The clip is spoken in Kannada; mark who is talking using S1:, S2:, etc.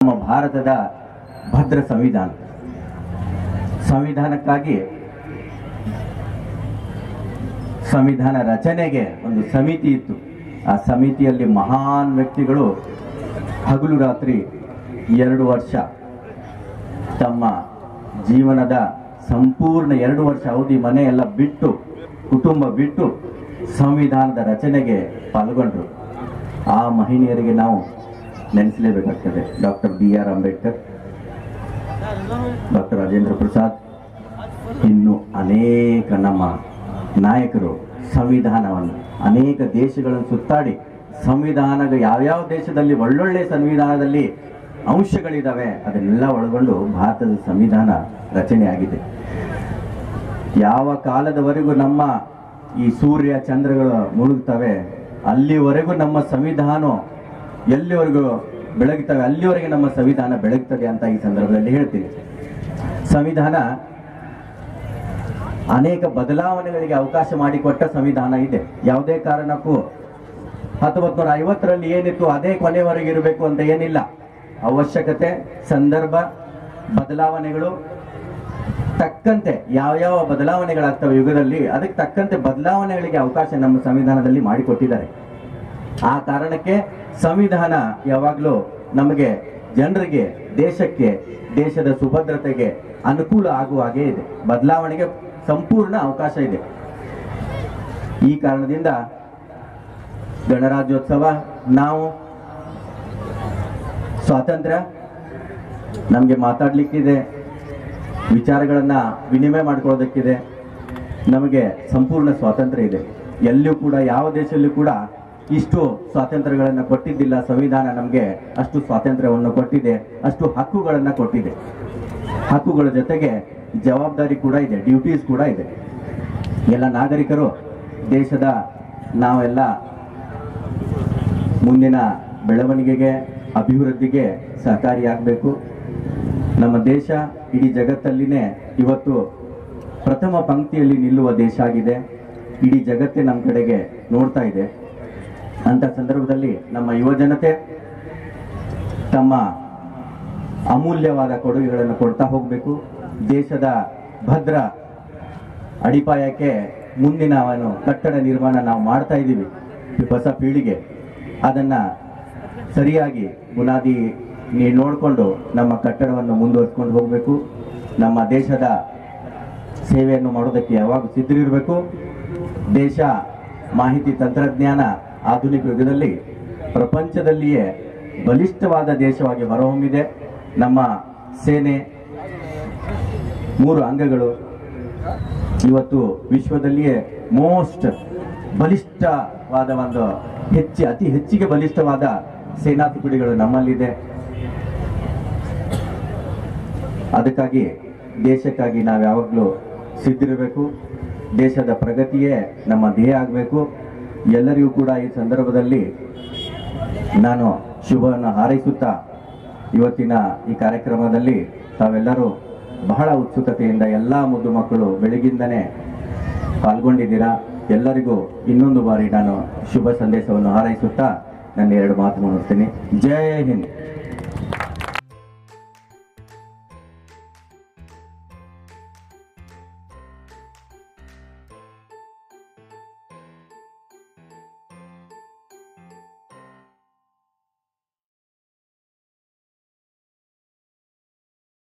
S1: ನಮ್ಮ ಭಾರತದ ಭದ್ರ ಸಂವಿಧಾನ ಸಂವಿಧಾನಕ್ಕಾಗಿ ಸಂವಿಧಾನ ರಚನೆಗೆ ಒಂದು ಸಮಿತಿ ಇತ್ತು ಆ ಸಮಿತಿಯಲ್ಲಿ ಮಹಾನ್ ವ್ಯಕ್ತಿಗಳು ಹಗಲು ರಾತ್ರಿ ಎರಡು ವರ್ಷ ತಮ್ಮ ಜೀವನದ ಸಂಪೂರ್ಣ ಎರಡು ವರ್ಷ ಅವಧಿ ಮನೆಯೆಲ್ಲ ಬಿಟ್ಟು ಕುಟುಂಬ ಬಿಟ್ಟು ಸಂವಿಧಾನದ ರಚನೆಗೆ ಪಾಲ್ಗೊಂಡ್ರು ಆ ಮಹಿಳೆಯರಿಗೆ ನಾವು ನೆನೆಸಲೇಬೇಕಾಗ್ತದೆ doctor B R Ambedkar doctor Rajendra Prasad ಇನ್ನು ಅನೇಕ ನಮ್ಮ ನಾಯಕರು ಸಂವಿಧಾನವನ್ನು ಅನೇಕ ದೇಶಗಳನ್ನು ಸುತ್ತಾಡಿ ಸಂವಿಧಾನದ ಯಾವ್ಯಾವ ದೇಶದಲ್ಲಿ ಒಳ್ಳೊಳ್ಳೆ ಸಂವಿಧಾನದಲ್ಲಿ ಅಂಶಗಳಿದಾವೆ ಅದನ್ನೆಲ್ಲ ಒಳಗೊಂಡು ಭಾರತದ ಸಂವಿಧಾನ ರಚನೆ ಆಗಿದೆ ಯಾವ ಕಾಲದವರೆಗೂ ನಮ್ಮ ಈ ಸೂರ್ಯ ಚಂದ್ರಗಳು ಮುಳುಗ್ತವೆ ಅಲ್ಲಿವರೆಗೂ ನಮ್ಮ ಸಂವಿಧಾನ ಎಲ್ಲಿವರೆಗೂ ಬೆಳಗ್ತವೆ ಅಲ್ಲಿವರೆಗೆ ನಮ್ಮ ಸಂವಿಧಾನ ಬೆಳಗ್ತದೆ ಅಂತ ಈ ಸಂದರ್ಭದಲ್ಲಿ ಹೇಳ್ತೀನಿ ಸಂವಿಧಾನ ಅನೇಕ ಬದಲಾವಣೆಗಳಿಗೆ ಅವಕಾಶ ಮಾಡಿಕೊಟ್ಟ ಸಂವಿಧಾನ ಇದೆ ಯಾವುದೇ ಕಾರಣಕ್ಕೂ ಹತ್ತೊಂಬತ್ತು ನೂರ ಐವತ್ತರಲ್ಲಿ ಏನಿತ್ತು ಅದೇ ಕೊನೆವರೆಗೆ ಇರಬೇಕು ಅಂತ ಏನಿಲ್ಲ ಅವಶ್ಯಕತೆ ಸಂದರ್ಭ ಬದಲಾವಣೆಗಳು ತಕ್ಕಂತೆ ಯಾವ್ಯಾವ ಬದಲಾವಣೆಗಳಾಗ್ತವೆ ಯುಗದಲ್ಲಿ ಅದಕ್ಕೆ ತಕ್ಕಂತೆ ಬದಲಾವಣೆಗಳಿಗೆ ಅವಕಾಶ ನಮ್ಮ ಸಂವಿಧಾನದಲ್ಲಿ ಮಾಡಿಕೊಟ್ಟಿದ್ದಾರೆ ಆ ಕಾರಣಕ್ಕೆ ಸಂವಿಧಾನ ಯಾವಾಗಲೂ ನಮಗೆ ಜನರಿಗೆ ದೇಶಕ್ಕೆ ದೇಶದ ಸುಭದ್ರತೆಗೆ ಅನುಕೂಲ ಆಗುವ ಹಾಗೆ ಇದೆ ಬದಲಾವಣೆಗೆ ಸಂಪೂರ್ಣ ಅವಕಾಶ ಇದೆ ಈ ಕಾರಣದಿಂದ ಗಣರಾಜ್ಯೋತ್ಸವ ನಾವು ಸ್ವಾತಂತ್ರ್ಯ ನಮಗೆ ಮಾತಾಡ್ಲಿಕ್ಕಿದೆ ವಿಚಾರಗಳನ್ನ ವಿನಿಮಯ ಮಾಡ್ಕೊಳ್ಳೋದಕ್ಕಿದೆ ನಮಗೆ ಸಂಪೂರ್ಣ ಸ್ವಾತಂತ್ರ್ಯ ಇದೆ ಎಲ್ಲೂ ಕೂಡ ಯಾವ ದೇಶಲ್ಲೂ ಕೂಡ ಇಷ್ಟು ಸ್ವಾತಂತ್ರ್ಯಗಳನ್ನು ಕೊಟ್ಟಿದ್ದಿಲ್ಲ ಸಂವಿಧಾನ ನಮಗೆ ಅಷ್ಟು ಸ್ವಾತಂತ್ರ್ಯವನ್ನು ಕೊಟ್ಟಿದೆ ಅಷ್ಟು ಹಕ್ಕುಗಳನ್ನು ಕೊಟ್ಟಿದೆ ಹಕ್ಕುಗಳ ಜೊತೆಗೆ ಜವಾಬ್ದಾರಿ ಕೂಡ ಇದೆ ಡ್ಯೂಟೀಸ್ ಕೂಡ ಇದೆ ಎಲ್ಲ ನಾಗರಿಕರು ದೇಶದ ನಾವೆಲ್ಲ ಮುಂದಿನ ಬೆಳವಣಿಗೆಗೆ ಅಭಿವೃದ್ಧಿಗೆ ಸಹಕಾರಿಯಾಗಬೇಕು ನಮ್ಮ ದೇಶ ಇಡೀ ಜಗತ್ತಲ್ಲಿನೇ ಇವತ್ತು ಪ್ರಥಮ ಪಂಕ್ತಿಯಲ್ಲಿ ನಿಲ್ಲುವ ದೇಶ ಆಗಿದೆ ಇಡೀ ಜಗತ್ತೇ ನಮ್ಮ ಕಡೆಗೆ ನೋಡ್ತಾ ಇದೆ ಅಂತ ಸಂದರ್ಭದಲ್ಲಿ ನಮ್ಮ ಯುವ ಜನತೆ ತಮ್ಮ ಅಮೂಲ್ಯವಾದ ಕೊಡುಗೆಗಳನ್ನು ಕೊಡ್ತಾ ಹೋಗಬೇಕು ದೇಶದ ಭದ್ರ ಅಡಿಪಾಯಕ್ಕೆ ಮುಂದಿನ ಅವನು ಕಟ್ಟಡ ನಿರ್ಮಾಣ ನಾವು ಮಾಡ್ತಾ ಇದ್ದೀವಿ ಈ ಹೊಸ ಪೀಳಿಗೆ ಅದನ್ನ ಸರಿಯಾಗಿ ಬುನಾದಿ ನೀ- ನೋಡಿಕೊಂಡು ನಮ್ಮ ಕಟ್ಟಡವನ್ನು ಮುಂದುವರಿಸ್ಕೊಂಡು ಹೋಗಬೇಕು ನಮ್ಮ ದೇಶದ ಸೇವೆಯನ್ನು ಮಾಡೋದಕ್ಕೆ ಯಾವಾಗ ಸಿದ್ಧರಿರಬೇಕು ದೇಶ ಮಾಹಿತಿ ತಂತ್ರಜ್ಞಾನ ಆಧುನಿಕ ಯುಗದಲ್ಲಿ ಪ್ರಪಂಚದಲ್ಲಿಯೇ ಬಲಿಷ್ಠವಾದ ದೇಶವಾಗಿ ಹೊರಹೊಮ್ಮಿದೆ ನಮ್ಮ ಸೇನೆ ಮೂರು ಅಂಗಗಳು ಇವತ್ತು ವಿಶ್ವದಲ್ಲಿಯೇ ಮೋಸ್ಟ್ ಬಲಿಷ್ಠವಾದ ಒಂದು ಹೆಚ್ಚಿ ಅತಿ ಹೆಚ್ಚಿಗೆ ಬಲಿಷ್ಠವಾದ ಸೇನಾ ತುಕಡಿಗಳು ನಮ್ಮಲ್ಲಿದೆ ಅದಕ್ಕಾಗಿ ದೇಶಕ್ಕಾಗಿ ನಾವು ಯಾವಾಗಲೂ ಸಿದ್ಧಿರಬೇಕು ದೇಶದ ಪ್ರಗತಿಯೇ ನಮ್ಮ ಧ್ಯೇಯ ಆಗಬೇಕು ಎಲ್ಲರಿಗೂ ಕೂಡ ಈ ಸಂದರ್ಭದಲ್ಲಿ ನಾನು ಶುಭವನ್ನು ಹಾರೈಸುತ್ತಾ ಇವತ್ತಿನ ಈ ಕಾರ್ಯಕ್ರಮದಲ್ಲಿ ತಾವೆಲ್ಲರೂ ಬಹಳ ಉತ್ಸುಕತೆಯಿಂದ ಎಲ್ಲ ಮುದ್ದು ಮಕ್ಕಳು ಬೆಳಗಿಂದನೇ ಪಾಲ್ಗೊಂಡಿದ್ದೀರಾ ಎಲ್ಲರಿಗೂ ಇನ್ನೊಂದು ಬಾರಿ ನಾನು ಶುಭ ಸಂದೇಶವನ್ನು ಹಾರೈಸುತ್ತಾ ನನ್ನ ಎರಡು ಮಾತು ಮುಗಿಸ್ತೀನಿ ಜೈ ಹಿಂದ್